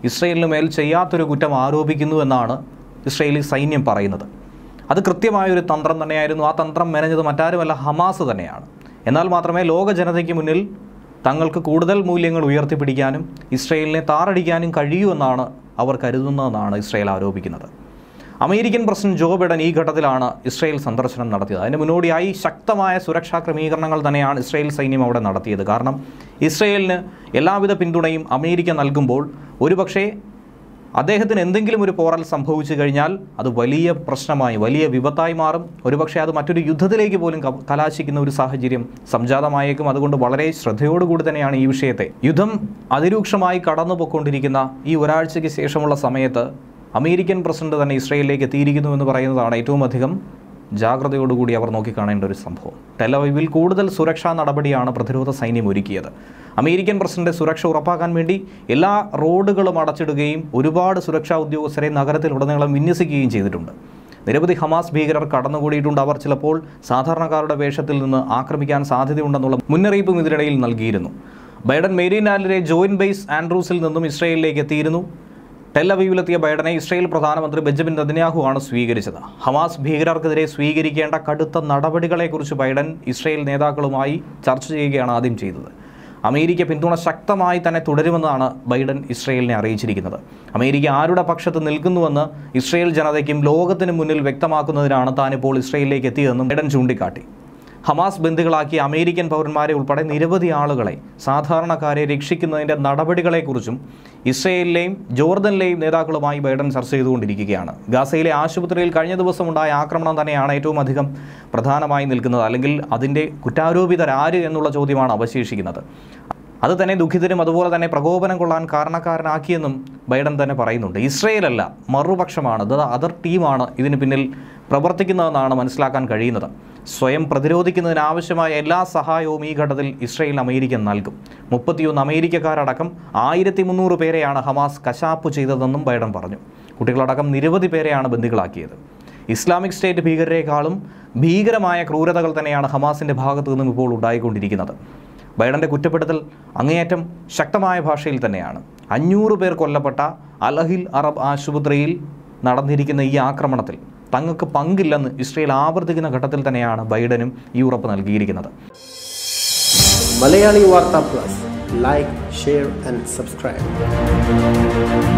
ഇസ്രയേലിന് മേൽ ചെയ്യാത്തൊരു കുറ്റം ആരോപിക്കുന്നു എന്നാണ് ഇസ്രയേലി സൈന്യം പറയുന്നത് അത് കൃത്യമായൊരു തന്ത്രം തന്നെയായിരുന്നു ആ തന്ത്രം മെനഞ്ഞത് മറ്റാരുമല്ല ഹമാസ് തന്നെയാണ് എന്നാൽ മാത്രമേ ലോക ജനതയ്ക്ക് മുന്നിൽ തങ്ങൾക്ക് കൂടുതൽ മൂല്യങ്ങൾ ഉയർത്തിപ്പിടിക്കാനും ഇസ്രയേലിനെ താറടിക്കാനും കഴിയൂ എന്നാണ് അവർ കരുതുന്നതെന്നാണ് ഇസ്രയേൽ ആരോപിക്കുന്നത് അമേരിക്കൻ പ്രസിഡന്റ് ജോ ബൈഡൻ ഈ ഘട്ടത്തിലാണ് ഇസ്രയേൽ സന്ദർശനം നടത്തിയത് അതിന് മുന്നോടിയായി ശക്തമായ സുരക്ഷാ ക്രമീകരണങ്ങൾ തന്നെയാണ് ഇസ്രയേൽ സൈന്യം അവിടെ നടത്തിയത് കാരണം ഇസ്രയേലിന് എല്ലാവിധ പിന്തുണയും അമേരിക്ക നൽകുമ്പോൾ ഒരുപക്ഷേ അദ്ദേഹത്തിന് എന്തെങ്കിലും ഒരു പോറൽ സംഭവിച്ചു കഴിഞ്ഞാൽ അത് വലിയ പ്രശ്നമായി വലിയ വിപത്തായി മാറും ഒരുപക്ഷെ അത് മറ്റൊരു യുദ്ധത്തിലേക്ക് പോലും ക- കലാശിക്കുന്ന ഒരു സാഹചര്യം സംജാതമായേക്കും അതുകൊണ്ട് വളരെ ശ്രദ്ധയോടുകൂടി തന്നെയാണ് ഈ വിഷയത്തെ യുദ്ധം അതിരൂക്ഷമായി കടന്നു പൊയ്ക്കൊണ്ടിരിക്കുന്ന ഈ ഒരാഴ്ചയ്ക്ക് ശേഷമുള്ള സമയത്ത് അമേരിക്കൻ പ്രസിഡന്റ് തന്നെ ഇസ്രയേലിലേക്ക് എത്തിയിരിക്കുന്നു എന്ന് പറയുന്നതാണ് ഏറ്റവും അധികം ജാഗ്രതയോടുകൂടി അവർ നോക്കിക്കാണേണ്ട ഒരു സംഭവം ടെലവൈവിൽ കൂടുതൽ സുരക്ഷാ നടപടിയാണ് പ്രതിരോധ സൈന്യം ഒരുക്കിയത് അമേരിക്കൻ പ്രസിഡന്റ് സുരക്ഷ ഉറപ്പാക്കാൻ വേണ്ടി എല്ലാ റോഡുകളും അടച്ചിടുകയും ഒരുപാട് സുരക്ഷാ ഉദ്യോഗസ്ഥരെ നഗരത്തിലുടനീളം വിന്യസിക്കുകയും ചെയ്തിട്ടുണ്ട് നിരവധി ഹമാസ് ഭീകരർ കടന്നുകൂടിയിട്ടുണ്ട് അവർ ചിലപ്പോൾ സാധാരണക്കാരുടെ വേഷത്തിൽ നിന്ന് ആക്രമിക്കാൻ സാധ്യതയുണ്ടെന്നുള്ള മുന്നറിയിപ്പും ഇതിനിടയിൽ നൽകിയിരുന്നു ബൈഡൻ മേരിനാലിലെ ജോയിന്റ് ബേസ് ആൻഡ്രൂസിൽ നിന്നും ഇസ്രയേലിലേക്ക് എത്തിയിരുന്നു ടെല്ലവീവിലെത്തിയ ബൈഡനെ ഇസ്രയേൽ പ്രധാനമന്ത്രി ബെഞ്ചമിൻ നെതന്യാഹു ആണ് സ്വീകരിച്ചത് ഹമാസ് ഭീകരർക്കെതിരെ സ്വീകരിക്കേണ്ട കടുത്ത നടപടികളെക്കുറിച്ച് ബൈഡൻ ഇസ്രയേൽ നേതാക്കളുമായി ചർച്ച ചെയ്യുകയാണ് ആദ്യം ചെയ്തത് അമേരിക്ക പിന്തുണ ശക്തമായി തന്നെ തുടരുമെന്നാണ് ബൈഡൻ ഇസ്രയേലിനെ അറിയിച്ചിരിക്കുന്നത് അമേരിക്ക ആരുടെ പക്ഷത്ത് നിൽക്കുന്നുവെന്ന് ഇസ്രയേൽ ജനതയ്ക്കും ലോകത്തിനും മുന്നിൽ വ്യക്തമാക്കുന്നതിനാണ് താനിപ്പോൾ ഇസ്രയേലിലേക്ക് എത്തിയതെന്നും ബൈഡൻ ചൂണ്ടിക്കാട്ടി ഹമാസ് ബന്ദികളാക്കിയ അമേരിക്കൻ പൗരന്മാരെ ഉൾപ്പെടെ നിരവധി ആളുകളെ സാധാരണക്കാരെ രക്ഷിക്കുന്നതിൻ്റെ നടപടികളെക്കുറിച്ചും ഇസ്രയേലിലെയും ജോർദനിലെയും നേതാക്കളുമായി ബൈഡൻ ചർച്ച ചെയ്തുകൊണ്ടിരിക്കുകയാണ് ഗാസയിലെ ആശുപത്രിയിൽ കഴിഞ്ഞ ദിവസം ഉണ്ടായ ആക്രമണം തന്നെയാണ് ഏറ്റവും അധികം പ്രധാനമായി നിൽക്കുന്നത് അല്ലെങ്കിൽ അതിൻ്റെ കുറ്റാരോപിതരാര് എന്നുള്ള ചോദ്യമാണ് അവശേഷിക്കുന്നത് അത് തന്നെ ദുഃഖിതരും അതുപോലെ തന്നെ പ്രകോപനം കൊള്ളാൻ കാരണക്കാരനാക്കിയെന്നും ബൈഡൻ തന്നെ പറയുന്നുണ്ട് ഇസ്രയേലല്ല മറുപക്ഷമാണ് ഇത് അതർ ടീമാണ് ഇതിന് പിന്നിൽ പ്രവർത്തിക്കുന്നതെന്നാണ് മനസ്സിലാക്കാൻ കഴിയുന്നത് സ്വയം പ്രതിരോധിക്കുന്നതിനാവശ്യമായ എല്ലാ സഹായവും ഈ ഘട്ടത്തിൽ ഇസ്രയേൽ അമേരിക്ക നൽകും മുപ്പത്തിയൊന്ന് അമേരിക്കക്കാരടക്കം ആയിരത്തി മുന്നൂറ് പേരെയാണ് ഹമാസ് കശാപ്പ് ചെയ്തതെന്നും ബൈഡൻ പറഞ്ഞു കുട്ടികളടക്കം നിരവധി പേരെയാണ് ബന്ദികളാക്കിയത് ഇസ്ലാമിക് സ്റ്റേറ്റ് ഭീകരരെക്കാളും ഭീകരമായ ക്രൂരതകൾ തന്നെയാണ് ഹമാസിൻ്റെ ഭാഗത്തു നിന്നും ഇപ്പോൾ ഉണ്ടായിക്കൊണ്ടിരിക്കുന്നത് ബൈഡന്റെ കുറ്റപ്പെടുത്തൽ അങ്ങേയറ്റം ശക്തമായ ഭാഷയിൽ തന്നെയാണ് അഞ്ഞൂറ് പേർ കൊല്ലപ്പെട്ട അലഹിൽ അറബ് ആശുപത്രിയിൽ നടന്നിരിക്കുന്ന ഈ ആക്രമണത്തിൽ തങ്ങൾക്ക് പങ്കില്ലെന്ന് ഇസ്രയേൽ ആവർത്തിക്കുന്ന ഘട്ടത്തിൽ തന്നെയാണ് ബൈഡനും ഈ ഉറപ്പ് നൽകിയിരിക്കുന്നത് Malayali Vartha plus like share and subscribe